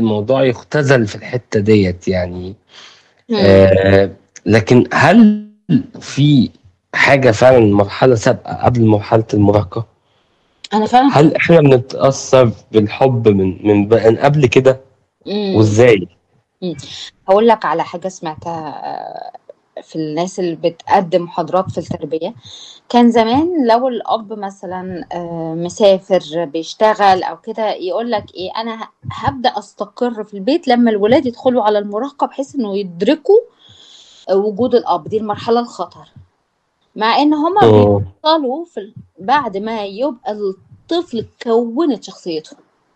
الموضوع يختزل في الحتة ديت يعني آه لكن هل في حاجة فعلا مرحلة سابقة قبل مرحلة المراهقة؟ انا فعلا هل احنا بنتأثر بالحب من من من قبل كده مم. وازاي؟ هقول لك على حاجة سمعتها آه، في الناس اللي بتقدم محاضرات في التربية كان زمان لو الأب مثلا آه، مسافر بيشتغل أو كده يقول لك إيه أنا ه- هبدأ أستقر في البيت لما الولاد يدخلوا على المراهقة بحيث إنه يدركوا وجود الأب دي المرحلة الخطر مع إن هما مم. بيوصلوا في ال- بعد ما يبقى الطفل كونت شخصيته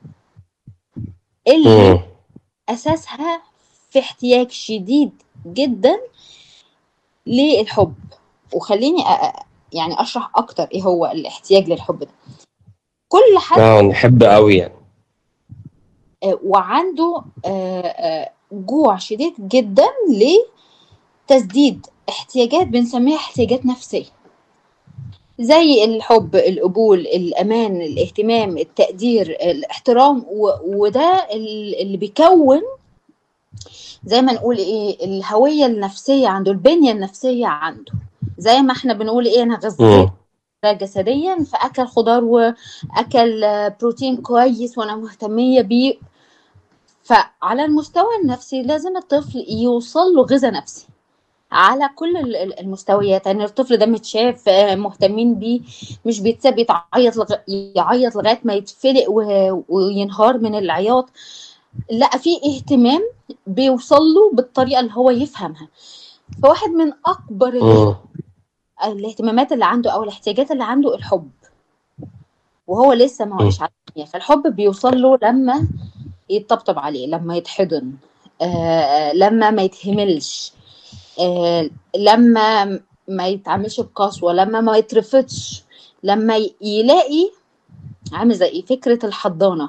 اللي مم. أساسها في احتياج شديد جدا للحب وخليني أ- أ- يعني أشرح أكتر إيه هو الاحتياج للحب ده كل حد اه نحب قوي يعني آه، وعنده آه، آه، جوع شديد جدا لتسديد احتياجات بنسميها احتياجات نفسية زي الحب القبول الأمان الاهتمام التقدير الاحترام و- وده ال- اللي بيكون زي ما نقول ايه الهوية النفسية عنده البنية النفسية عنده زي ما احنا بنقول ايه انا غذيت مم. جسديا فاكل خضار واكل آه، بروتين كويس وانا مهتميه بيه فعلى المستوى النفسي لازم الطفل يوصل له غذاء نفسي على كل ال- ال- المستويات يعني الطفل ده متشاف آه، مهتمين بيه مش بيتساب يتعيط لغ... يعيط لغايه ما يتفلق و... وينهار من العياط لا في اهتمام بيوصل له بالطريقه اللي هو يفهمها فواحد من اكبر ال... مم. الاهتمامات اللي عنده او الاحتياجات اللي عنده الحب وهو لسه ما مم. هوش على الدنيا فالحب بيوصل له لما يتطبطب عليه لما يتحضن آه لما ما يتهملش آه لما ما يتعاملش بقسوة لما ما يترفضش لما ي- يلاقي عامل زي فكرة الحضانة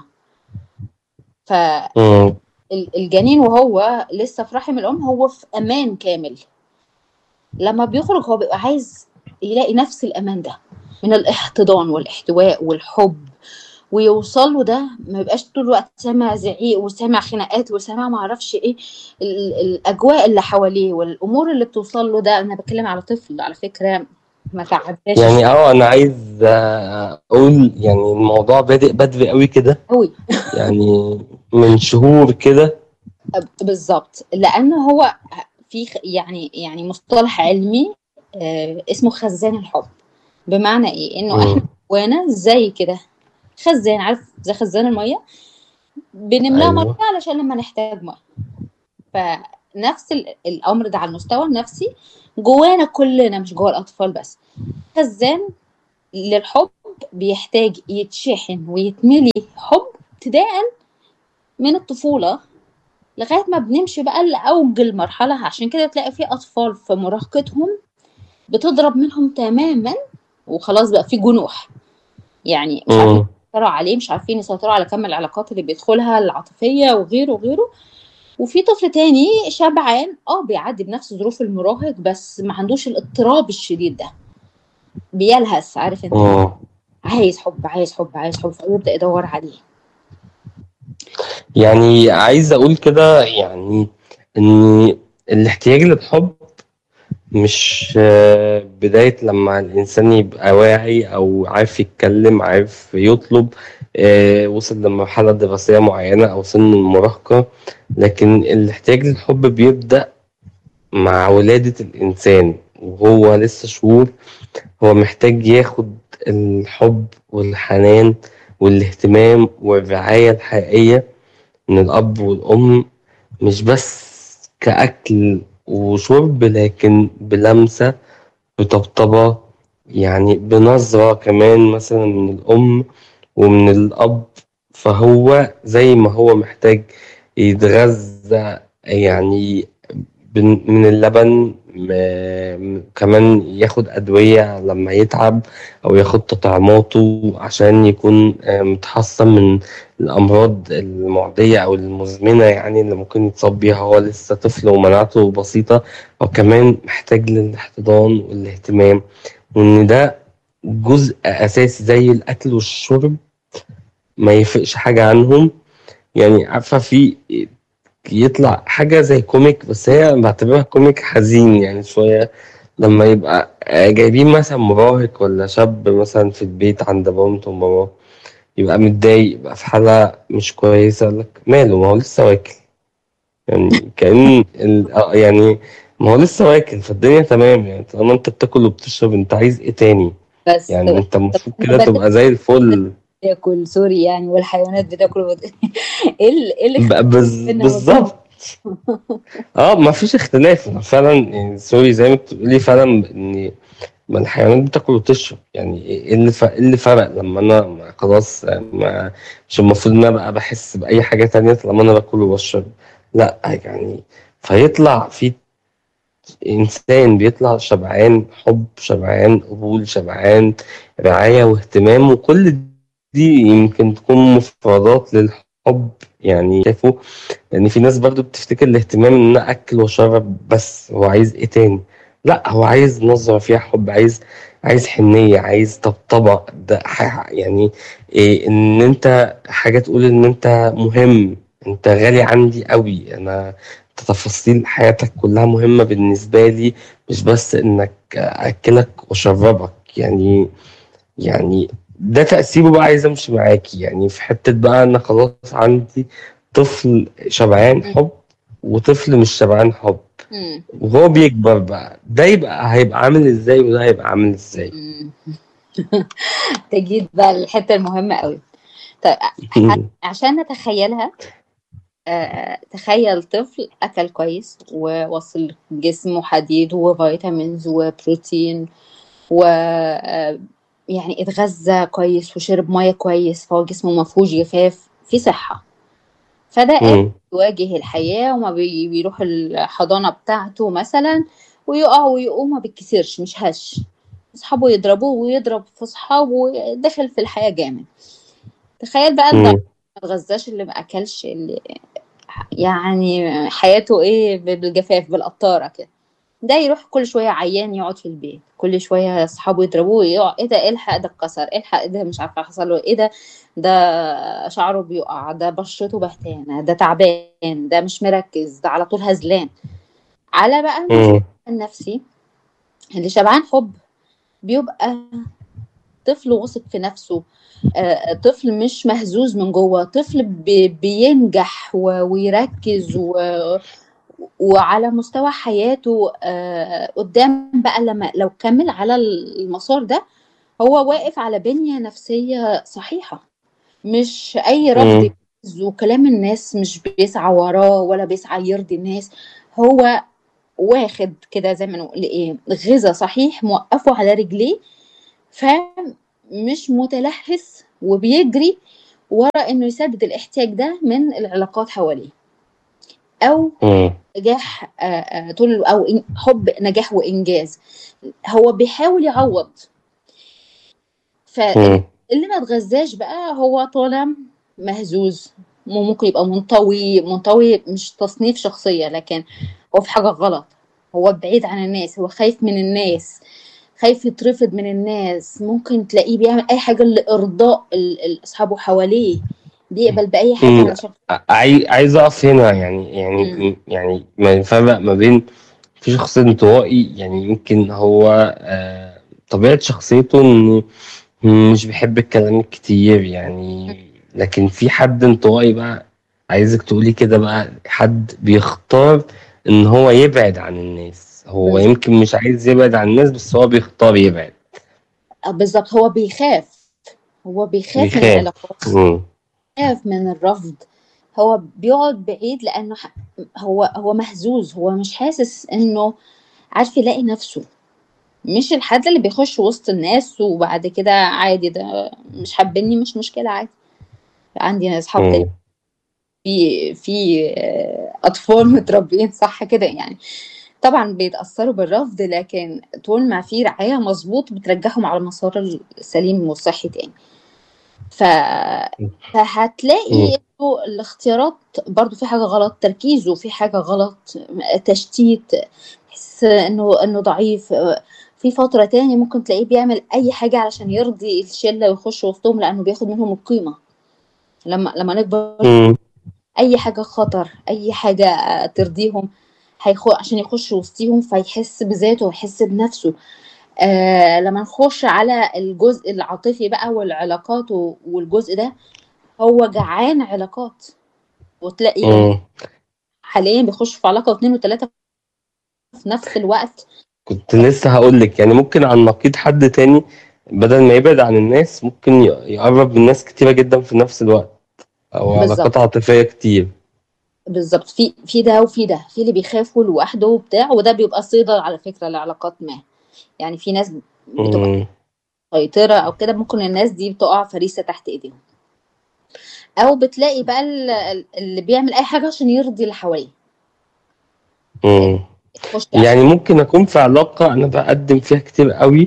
مم. فالجنين وهو لسه في رحم الأم هو في أمان كامل لما بيخرج هو بيبقى عايز يلاقي نفس الأمان ده من الاحتضان والاحتواء والحب ويوصل له ده ما يبقاش طول الوقت سامع زعيق وسامع خناقات وسامع ما اعرفش ايه ال- الاجواء اللي حواليه والامور اللي بتوصل له ده انا بتكلم على طفل على فكره ما تعداش يعني اه انا عايز آه، اقول يعني الموضوع بادئ بدري قوي كده قوي يعني من شهور كده بالظبط لانه هو في خ- يعني يعني مصطلح علمي آه، اسمه خزان الحب بمعنى ايه انه احنا مم. جوانا زي كده خزان عارف زي خزان الميه بنملاه ايوه ميه علشان لما نحتاج ميه فنفس ال- الامر ده على المستوى النفسي جوانا كلنا مش جوا الاطفال بس خزان للحب بيحتاج يتشحن ويتملي حب ابتداء من الطفوله لغايه ما بنمشي بقى لاوج المرحله عشان كده تلاقي في اطفال في مراهقتهم بتضرب منهم تماما وخلاص بقى في جنوح يعني مش عارفين مم. يسيطروا عليه مش عارفين يسيطروا على كم العلاقات اللي بيدخلها العاطفيه وغيره وغيره وفي طفل تاني شبعان اه بيعدي بنفس ظروف المراهق بس ما عندوش الاضطراب الشديد ده بيلهث عارف انت مم. عايز حب عايز حب عايز حب فيبدأ يدور عليه يعني عايز اقول كده يعني ان الاحتياج للحب مش آه، بداية لما الإنسان يبقى واعي أو عارف يتكلم عارف يطلب آه، وصل لمرحلة دراسية معينة أو سن المراهقة لكن الاحتياج للحب بيبدأ مع ولادة الإنسان وهو لسه شهور هو محتاج ياخد الحب والحنان والاهتمام والرعاية الحقيقية من الأب والأم مش بس كأكل وشرب لكن بلمسة بطبطبة يعني بنظرة كمان مثلا من الأم ومن الأب فهو زي ما هو محتاج يتغذى يعني بن- من اللبن م- كمان ياخد أدوية لما يتعب أو ياخد تطعيماته عشان يكون آه، متحصن من الأمراض المعدية أو المزمنة يعني اللي ممكن يتصاب بيها هو لسه طفل ومناعته بسيطة أو كمان محتاج للاحتضان والاهتمام وإن ده جزء أساسي زي الأكل والشرب ما يفرقش حاجة عنهم يعني عارفة في يطلع حاجة زي كوميك بس هي بعتبرها كوميك حزين يعني شوية لما يبقى جايبين مثلا مراهق ولا شاب مثلا في البيت عند مامته وماماه يبقى متضايق يبقى في حالة مش كويسة يقول لك ماله ما هو لسه واكل يعني كأن ال... آه يعني ما هو لسه واكل فالدنيا تمام يعني طالما انت بتاكل وبتشرب انت عايز ايه تاني بس يعني انت المفروض كده بدل تبقى زي الفل بتاكل سوري يعني والحيوانات بتاكل وبت... ايه ال- ايه اللي ب- بز... بيننا بالظبط اه ما فيش اختلاف أنا فعلا يعني سوري زي ما بتقولي فعلا ان ما الحيوانات بتاكل وتشرب يعني ايه اللي ف... إيه اللي فرق لما انا ما خلاص ما مش المفروض ان انا بقى بحس باي حاجه تانية طالما انا باكل وبشرب لا يعني فيطلع في انسان بيطلع شبعان حب شبعان قبول شبعان رعايه واهتمام وكل دي يمكن تكون مفردات للحب يعني شايفه لان في ناس برضو بتفتكر الاهتمام ان انا اكل واشرب بس هو عايز ايه تاني لا هو عايز نظرة فيها حب عايز عايز حنية عايز طبطبة ده ح- يعني إيه ان انت حاجة تقول ان انت مهم انت غالي عندي قوي انا تفاصيل حياتك كلها مهمة بالنسبة لي مش بس انك اكلك واشربك يعني يعني ده تأثيره بقى عايز امشي معاكي يعني في حتة بقى انا خلاص عندي طفل شبعان حب وطفل مش شبعان حب مم. وهو بيكبر بقى ده يبقى هيبقى عامل ازاي وده هيبقى عامل ازاي مم. تجيد بقى الحته المهمه قوي طيب مم. عشان نتخيلها آه، تخيل طفل أكل كويس ووصل جسمه حديد وفيتامينز وبروتين و آه، يعني اتغذى كويس وشرب مية كويس فهو جسمه ما فيهوش جفاف في صحة فده قادر مم. يواجه الحياة وما بي- بيروح الحضانة بتاعته مثلا ويقع ويقوم ما بيتكسرش مش هش أصحابه يضربوه ويضرب في أصحابه ودخل في الحياة جامد تخيل بقى الضعيف مم. ما اتغذاش اللي ما أكلش اللي يعني حياته ايه بالجفاف بالقطاره كده ده يروح كل شويه عيان يقعد في البيت كل شويه اصحابه يضربوه يقع ايه ده الحق ده اتكسر الحق ده مش عارفه حصل له ايه ده ده شعره بيقع ده بشرته بهتانه ده تعبان ده مش مركز ده على طول هزلان على بقى المستوى مم. النفسي اللي شبعان حب بيبقى طفل واثق في نفسه آه، طفل مش مهزوز من جوه طفل بي- بينجح و- ويركز و- وعلى مستوى حياته آه، قدام بقى لما لو كمل على المسار ده هو واقف على بنية نفسية صحيحة مش أي رفض مم. يهز وكلام الناس مش بيسعى وراه ولا بيسعى يرضي الناس هو واخد كده زي ما نقول ايه غذاء صحيح موقفه على رجليه فمش متلهث وبيجري ورا انه يسدد الاحتياج ده من العلاقات حواليه او مم. نجاح آه، آه، طول او إن- حب نجاح وانجاز هو بيحاول يعوض فاللي مم. ما اتغذاش بقى هو طالع مهزوز ممكن يبقى منطوي منطوي مش تصنيف شخصية لكن هو في حاجة غلط هو بعيد عن الناس هو خايف من الناس خايف يترفض من الناس ممكن تلاقيه بيعمل أي حاجة لإرضاء ال- ال- أصحابه حواليه بيقبل بأي حاجة مم. علشان عاي- عايز اقف هنا يعني يعني يعني ما يفرق ما بين في شخص انطوائي يعني يمكن هو آه، طبيعة شخصيته انه مش بيحب الكلام الكتير يعني لكن في حد انطوائي بقى عايزك تقولي كده بقى حد بيختار ان هو يبعد عن الناس هو بالظبط. يمكن مش عايز يبعد عن الناس بس هو بيختار يبعد بالظبط هو بيخاف هو بيخاف من بيخاف. العلاقات مم. بيخاف من الرفض هو بيقعد بعيد لانه ح- هو هو مهزوز هو مش حاسس انه عارف يلاقي نفسه مش الحد اللي بيخش وسط الناس وبعد كده عادي ده مش حابيني مش مشكلة عادي عندي اصحاب تاني مم. في في آه، اطفال متربيين صح كده يعني طبعا بيتاثروا بالرفض لكن طول ما في رعايه مظبوط بترجعهم على المسار السليم والصحي تاني ف... فهتلاقي مم. انه الاختيارات برضو في حاجه غلط تركيزه في حاجه غلط تشتيت تحس انه انه ضعيف في فتره تاني ممكن تلاقيه بيعمل اي حاجه علشان يرضي الشله ويخش وسطهم لانه بياخد منهم القيمه لما لما نكبر مم. اي حاجه خطر اي حاجه ترضيهم هيخو عشان يخش وسطيهم فيحس بذاته ويحس بنفسه آه لما نخش على الجزء العاطفي بقى والعلاقات و- والجزء ده هو جعان علاقات وتلاقي مم. حاليا بيخش في علاقه واثنين وثلاثه في نفس الوقت كنت لسه هقول لك يعني ممكن عن نقيض حد تاني بدل ما يبعد عن الناس ممكن ي- يقرب من ناس كتيرة جدا في نفس الوقت أو بالظبط علاقات عاطفية كتير بالظبط في في ده وفي ده في اللي بيخافوا لوحده وبتاع وده بيبقى صيدة على فكرة لعلاقات ما يعني في ناس بتبقى مم. مسيطرة أو كده ممكن الناس دي بتقع فريسة تحت إيديهم أو بتلاقي بقى ال- ال- اللي بيعمل أي حاجة عشان يرضي اللي حواليه مم. يخش عشان يعني ممكن أكون في علاقة أنا بقدم فيها كتير قوي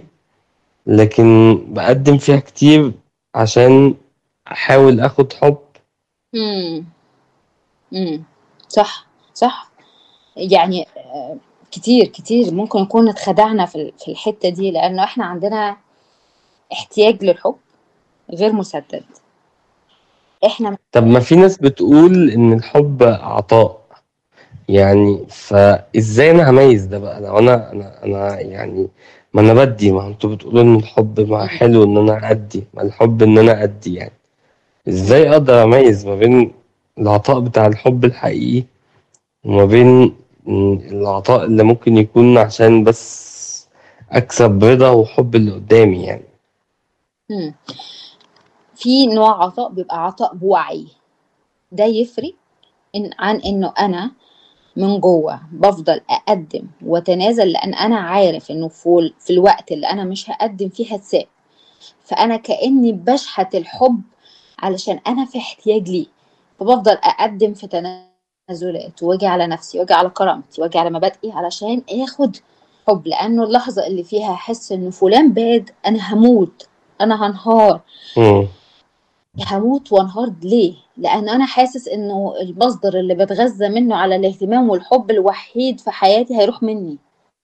لكن بقدم فيها كتير عشان أحاول أخد حب مم. مم. صح صح يعني آه، كتير كتير ممكن نكون اتخدعنا في ال- في الحتة دي لأنه إحنا عندنا احتياج للحب غير مسدد إحنا طب ما في ناس بتقول إن الحب عطاء يعني فازاي انا هميز ده بقى لو انا انا انا يعني ما انا بدي ما انتوا بتقولوا ان الحب ما حلو ان انا ادي ما الحب ان انا ادي يعني ازاي اقدر اميز ما بين العطاء بتاع الحب الحقيقي وما بين العطاء اللي ممكن يكون عشان بس اكسب رضا وحب اللي قدامي يعني مم. في نوع عطاء بيبقى عطاء بوعي ده يفرق إن عن انه انا من جوه بفضل اقدم واتنازل لان انا عارف انه في في الوقت اللي انا مش هقدم فيه هتساب فانا كاني بشحت الحب علشان انا في احتياج ليه فبفضل اقدم في تنازلات واجي على نفسي واجي على كرامتي واجي على مبادئي علشان اخد حب لانه اللحظه اللي فيها احس انه فلان باد انا هموت انا هنهار مم. هموت وانهار ليه؟ لأن أنا حاسس إنه المصدر اللي بتغذى منه على الاهتمام والحب الوحيد في حياتي هيروح مني.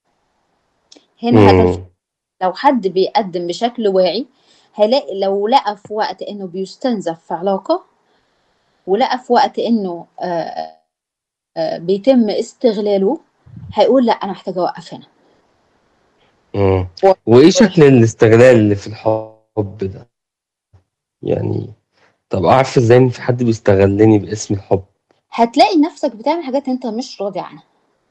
هنا هذا الف- مم. لو حد بيقدم بشكل واعي هيلاقي لو لقى في وقت إنه بيستنزف في علاقة ولقى في وقت إنه آه، آه، بيتم استغلاله هيقول لا أنا محتاجة أوقف هنا. مم. وايه شكل الاستغلال اللي في الحب ده يعني طب اعرف ازاي ان في حد بيستغلني باسم الحب هتلاقي نفسك بتعمل حاجات أنت مش راضي عنها.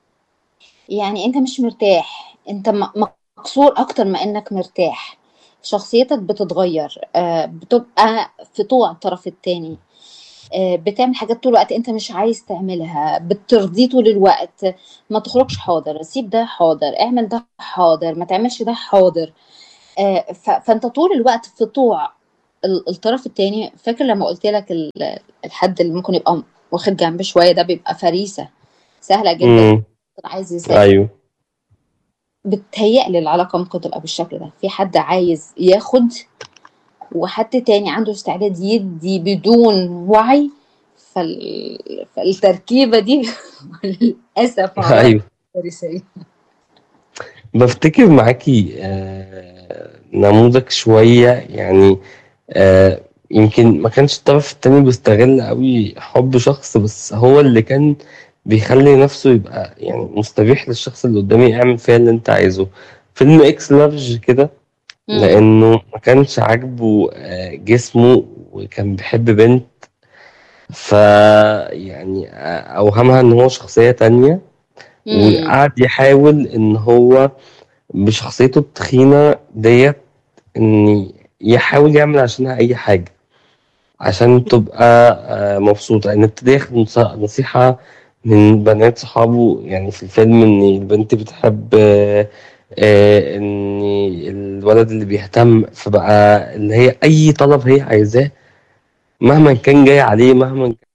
يعني انت مش مرتاح انت م- مكسور اكتر ما انك مرتاح شخصيتك بتتغير آه، بتبقى في طوع الطرف التاني آه، بتعمل حاجات طول الوقت انت مش عايز تعملها بترضيه طول الوقت ما تخرجش حاضر سيب ده حاضر اعمل ده حاضر ما تعملش ده حاضر آه، ف- فانت طول الوقت في طوع ال- الطرف التاني فاكر لما قلت لك ال- الحد اللي ممكن يبقى واخد جنب شويه ده بيبقى فريسه سهله جدا مم. عايز يسافر ايوه بتهيألي العلاقة ممكن تبقى بالشكل ده في حد عايز ياخد وحد تاني عنده استعداد يدي بدون وعي فال... فالتركيبة دي للأسف علاقة ايوه كارثية بفتكر معاكي آه، نموذج شوية يعني آه، يمكن ما كانش الطرف التاني بيستغل قوي حب شخص بس هو اللي كان بيخلي نفسه يبقى يعني مستبيح للشخص اللي قدامي يعمل فيها اللي انت عايزه فيلم اكس لارج كده مم. لانه ما كانش عاجبه آه، جسمه وكان بيحب بنت ف يعني آه، اوهمها ان هو شخصية تانية مم. وقعد يحاول ان هو بشخصيته التخينة ديت ان يحاول يعمل عشانها اي حاجة عشان تبقى آه، مبسوطة لان ابتدى ياخد نص- نصيحة من بنات صحابه يعني في الفيلم ان البنت بتحب آه، آه، ان الولد اللي بيهتم فبقى اللي هي اي طلب هي عايزاه مهما كان جاي عليه مهما